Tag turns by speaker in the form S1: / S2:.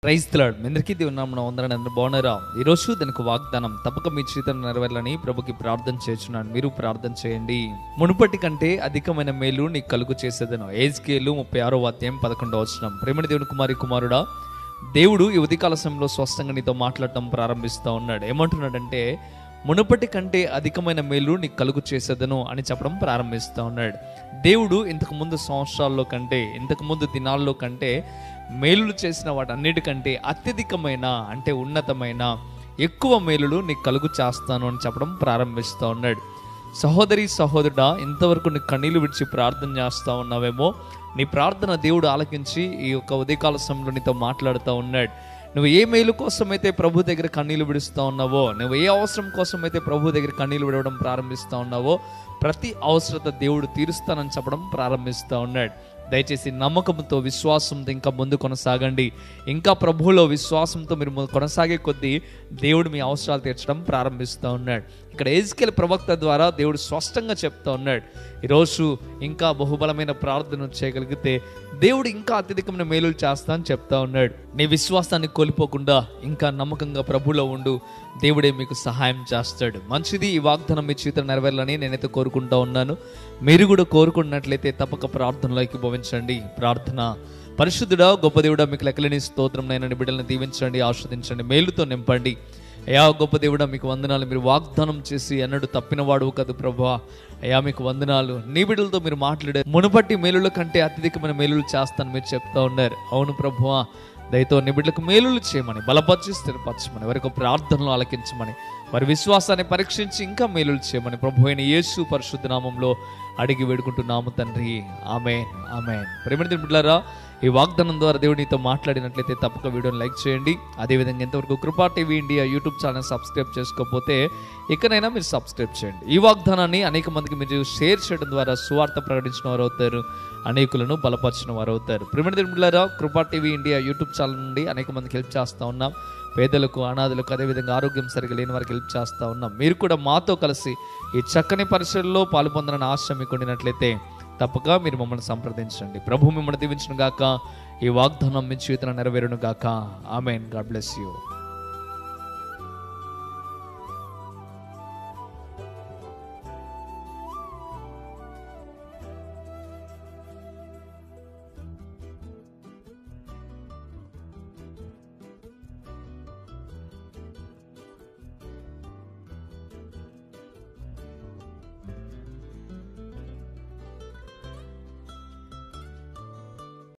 S1: క్రైస్తలాడు మీ అందరికీ దేవుని నామమున వందనాలు అందరూ బాగున్నారా ఈరోజు దానికి వాగ్దానం తప్పక మీ జీవితం నెరవేరాలని ప్రభుకి ప్రార్థన చేస్తున్నాను మీరు ప్రార్థన చేయండి మునుపటి కంటే అధికమైన మేలు నీకు కలుగు చేసేదను ఏజ్కేలు ముప్పై ఆరో అధ్యాయం పదకొండవ వచనం ప్రేమని దేవుని కుమారి కుమారుడా దేవుడు ఈ ఉదయకాల సమయంలో స్పష్టంగా నీతో మాట్లాడటం ప్రారంభిస్తూ ఉన్నాడు ఏమంటున్నాడంటే మునుపటి కంటే అధికమైన మేలు నీకు కలుగు చేసేదను అని చెప్పడం ప్రారంభిస్తూ ఉన్నాడు దేవుడు ఇంతకు ముందు సంవత్సరాల్లో కంటే ఇంతకు ముందు దినాల్లో కంటే మేలులు చేసిన వాటన్నిటికంటే అత్యధికమైన అంటే ఉన్నతమైన ఎక్కువ మేలులు నీకు కలుగు చేస్తాను అని చెప్పడం ప్రారంభిస్తూ ఉన్నాడు సహోదరి సహోదరుడా ఇంతవరకు నీ కన్నీళ్లు విడిచి ప్రార్థన చేస్తా ఉన్నావేమో నీ ప్రార్థన దేవుడు ఆలకించి ఈ యొక్క ఉదయకాల సమయంలో నీతో మాట్లాడుతూ ఉన్నాడు నువ్వు ఏ మేలు కోసమైతే ప్రభు దగ్గర కన్నీళ్లు విడుస్తూ ఉన్నావో నువ్వు ఏ అవసరం కోసమైతే ప్రభు దగ్గర కన్నీళ్లు విడవడం ప్రారంభిస్తూ ఉన్నావో ప్రతి అవసరత దేవుడు తీరుస్తానని చెప్పడం ప్రారంభిస్తూ ఉన్నాడు దయచేసి నమ్మకంతో విశ్వాసంతో ఇంకా ముందు కొనసాగండి ఇంకా ప్రభువులో విశ్వాసంతో మీరు ము- కొనసాగే కొద్దీ దేవుడు మీ అవసరాలు తీర్చడం ప్రారంభిస్తూ ఉన్నాడు ఇక్కడ ఏజ్కేల్ ప్రవక్త ద్వారా దేవుడు స్పష్టంగా చెప్తా ఉన్నాడు ఈరోజు ఇంకా బహుబలమైన ప్రార్థన చేయగలిగితే దేవుడు ఇంకా అత్యధికమైన మేలులు చేస్తా అని చెప్తా ఉన్నాడు నీ విశ్వాసాన్ని కోల్పోకుండా ఇంకా నమ్మకంగా ప్రభులో ఉండు దేవుడే మీకు సహాయం చేస్తాడు మంచిది ఈ వాగ్దానం మీ జీవితం నెరవేరాలని నేనైతే కోరుకుంటా ఉన్నాను మీరు కూడా కోరుకున్నట్లయితే తప్పక ప్రార్థనలోకి భవించండి ప్రార్థన పరిశుద్ధుడా గొప్ప దేవుడా మీకు లెక్కలేని స్తోత్రం నైనా బిడ్డలను దీవించండి ఆస్వాదించండి మేలుతో నింపండి అయా గొప్ప దేవుడా మీకు వందనాలు మీరు వాగ్దానం చేసి అన్నడు తప్పినవాడు కాదు ప్రభా అయా మీకు వందనాలు నీ బిడ్డలతో మీరు మాట్లాడారు మునుపట్టి మేలుల కంటే అత్యధికమైన మేలులు చేస్తాను మీరు చెప్తా ఉన్నారు అవును ప్రభువా దయతో నీ బిడ్డలకు మేలులు చేయమని బలపరిచి స్థిరపరచమని వారి యొక్క ప్రార్థనలు ఆలకించమని వారి విశ్వాసాన్ని పరీక్షించి ఇంకా మేలులు చేయమని ప్రభు అయిన యేసు పరిశుద్ధ నామంలో అడిగి వేడుకుంటున్నాము తండ్రి ఆమె ఆమె ప్రేమ బిడ్డారా ఈ వాగ్దానం ద్వారా దేవుడు నీతో మాట్లాడినట్లయితే తప్పక వీడియోని లైక్ చేయండి అదేవిధంగా ఇంతవరకు Krupa TV India YouTube channel subscribe చేసుకోకపోతే ఇకనైనా మీరు సబ్స్క్రైబ్ చేయండి ఈ వాగ్దానాన్ని అనేక మందికి మీరు షేర్ చేయడం ద్వారా సువార్త ప్రకటించిన వారు అవుతారు అనేకులను బలపరిచిన వారు అవుతారు ప్రిమిడి బిడ్డారా కృపా టీవీ ఇండియా యూట్యూబ్ ఛానల్ నుండి అనేక మందికి హెల్ప్ చేస్తూ ఉన్నాం పేదలకు అనాథలకు అదేవిధంగా ఆరోగ్యం సరిగా లేని వారికి హెల్ప్ చేస్తూ ఉన్నాం మీరు కూడా మాతో కలిసి ఈ చక్కని పరిసరలో పాలు పొందాలని ఆశ మీకు ఉండినట్లయితే తప్పక మీరు మమ్మల్ని సంప్రదించండి ప్రభు మిమ్మల్ని దీవించిన గాక ఈ వాగ్దానం మీ జీవితంలో నెరవేరును గాక ఆమెన్ గాడ్ బ్లెస్ యూ